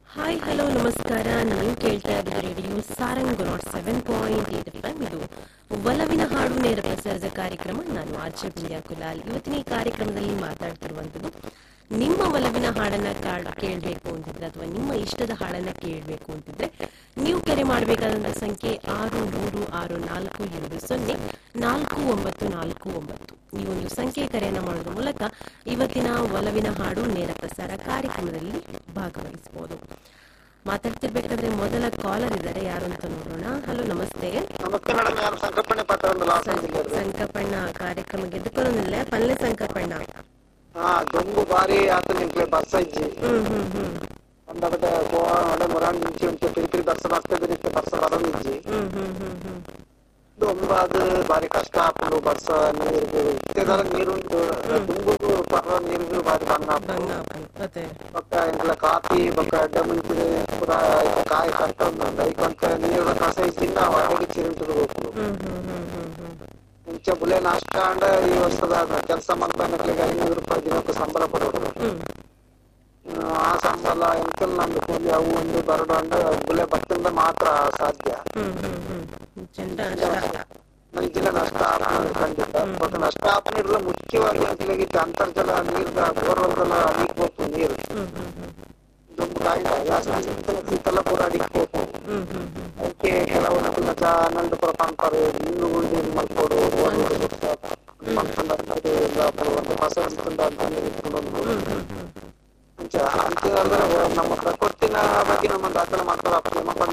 hi hello ನಮಸ್ಕಾರ ನೀವು ಕೇಳ್ತಾ ಇರೋದು radio Sarang nought seven point eight F ಇದು ಒಲವಿನ ಹಾಡು ನೇರ ಪ್ರಸಾರದ ಕಾರ್ಯಕ್ರಮ ನಾನು ಆರ್ಜೆ ಬಿಂದ್ಯಾ ಕುಲಾಲ್ ಇವತ್ತಿನ ಈ ಕಾರ್ಯಕ್ರಮದಲ್ಲಿ ಮಾತಾಡ್ತಿರುವಂತದ್ದು ನಿಮ್ಮ ಒಲವಿನ ಹಾಡನ್ನ ಕಾ- ಕೇಳ್ಬೇಕು ಅಂತಿದ್ರೆ ಅಥವಾ ನಿಮ್ಮ ಇಷ್ಟದ ಹಾಡನ್ನ ಕೇಳಬೇಕು ಅಂತಿದ್ರೆ ನೀವು ಕರೆ ಮಾಡಬೇಕಾದಂತ ಸಂಖ್ಯೆ ಆರು ಮೂರು ಆರು ನಾಲ್ಕು ಎರಡು ಸೊನ್ನೆ ನಾಲ್ಕು ಒಂಬತ್ತು ನಾಲ್ಕು ಒಂಬತ್ತು ಈ ಒಂದು ಸಂಖ್ಯೆ ಕರೆಯನ್ನ ಮಾಡೋದ್ರ ಮೂಲಕ ಇವತ್ತಿನ ಒಲವಿನ ಹಾಡು ನೇರ ಪ್ರಸಾರ ಕಾರ್ಯಕ್ರಮದಲ್ಲಿ ಭಾಗವಹಿಸಬಹುದು ಮಾತಾಡ್ತಿರ್ಬೇಕಾದ್ರೆ ಮೊದಲ ಕಾಲರ್ ಇದ್ದಾರೆ ಯಾರು ಅಂತ ನೋಡೋಣ ಹಲೋ ನಮಸ್ತೆ ನಮಸ್ತೆ ಮೇಡಮ್ ನಾನು ಸಂಕಪ್ಪಣ್ಣೆ ಪಾತ್ರ ಲಾಸ್ ಆಗಿದ್ದಾರೆ ಸಂಕಪಣ್ಣ ಕಾರ್ಯಕ್ರಮ ಗೆದ್ದುಕೊಳ್ಳೋದಿಲ್ಲ ಪಲ್ಲೆ ಸಂಕಪಣ್ಣ ಹಾ ದೊಂಬು ಬಾರಿ ಆತ ನಿಂತ್ಲೆ ಬರ್ಸ ಇಜ್ಜಿ ಹ್ಮ್ ಹ್ಮ್ ಹ್ಮ್ ಒಂದಗಡೆ ಗೋಡೆ ಮುರಾನ್ ನಿಂಚಿ ಉಂಟು ಪಿರಿಪಿರಿ ಬರ್ಸ ಬರ್ತದೆ ನಿಂತೆ ಬರ್ಸ ಬರೋದು ಇಜ್ಜಿ ಹ್ಮ್ ಹ್ಮ್ ಹ್ಮ್ ಹ್ಮ್ ದೊಂಬು ಅದು ಬಾರಿ ಕಷ್ಟ ಆಪುಂಡು ಬರ್ಸ ನೀರು ಇತ್ತೆದಾರ ನೀರುಂಟು ದುಂಬು ಪರ್ರ ನೀರು ಬಾರಿ ಬಣ್ಣ ಬಂಗ ಮತ್ತೆ ಬೊಕ್ಕ ಇಂಗ್ಲ ಕಾಫಿ ಬೊಕ್ಕ ಅಡ್ಡ ಮುಂಚಿದೆ ಪೂರ ಐತ ಕಾಯಿ ಕಟ್ಟ ಒಂದು ಐಕೊಂತ ನೀರು ಕಸ ಇಚ್ಚಿಂದ ಹೊರಗೆ ಚಿರುಂಟು ಹೋಗ್ಲು ಹ್ಮ್ ಹ್ಮ್ ಹ್ಮ್ ಹ್ಮ್ ಹ್ಮ್ ಮುಂಚೆ ಬುಲೆ ನಾಷ್ಟ ಅಂಡ ಈ ವರ್ಷದ ಕೆಲಸ ಮಾಡ್ಬೇಕು ಐನೂರು ರೂಪಾಯಿ ದಿನಕ್ಕೆ ಸಂಬಳ ಪಡೋದು ಹ್ಮ್ ಆ ಸಂಬಳ ಎಂಕಲ್ ನಮ್ದು ಕೂಲಿ ಅವು ಒಂದು ಬರಡು ಅಂಡ ಬುಲೆ ಭತ್ತದಿಂದ ಮಾತ್ರ ಸಾಧ್ಯ ಹ್ಮ್ ಹ್ಮ್ ಹ್ಮ್ ಚಂದ ನೈಜಿನ ನಷ್ಟ ಆಪಣೆ ಖಂಡಿತ ಬಟ್ ನಷ್ಟ ಆಪಣೆ ಇರಲ್ಲ ಮುಖ್ಯವಾಗಿ ಅದಿಲಾಗಿ ಅಂತರ್ಜಲ ನೀರು ಬೋರ್ವೆಲ್ದೆಲ್ಲ ಅಡಿಗೆ ಹೋಗ್ತು ನೀರು ಹ್ಮ್ ಹ್ಮ್ ಹ್ಮ್ ದುಂಬು ಕಾಯಿ ಶೀತಲ ಪೂರ ಅಡಿಗೆ ಹೋಗ್ತು ಹ್ಮ್ ಹ್ಮ್ ಹ್ಮ್ ಅದಕ್ಕೆ ಕೆಲವೊಂದು ಲಜ ನಂದು ಪುರ ಪಂಪರು ಇನ್ನು ಉಳಿದು ಮಲ್ಕೋಡು ಒಂದು ಹೊಸ ಇಟ್ಕೊಂಡು ಮುಂಚೆ ಅಂತ ನಮ್ಮ ಪ್ರಕೃತಿನ ಬಗ್ಗೆ ನಮ್ಮ ದಾಖಲೆ ಮಾಡ್ತಾರೆ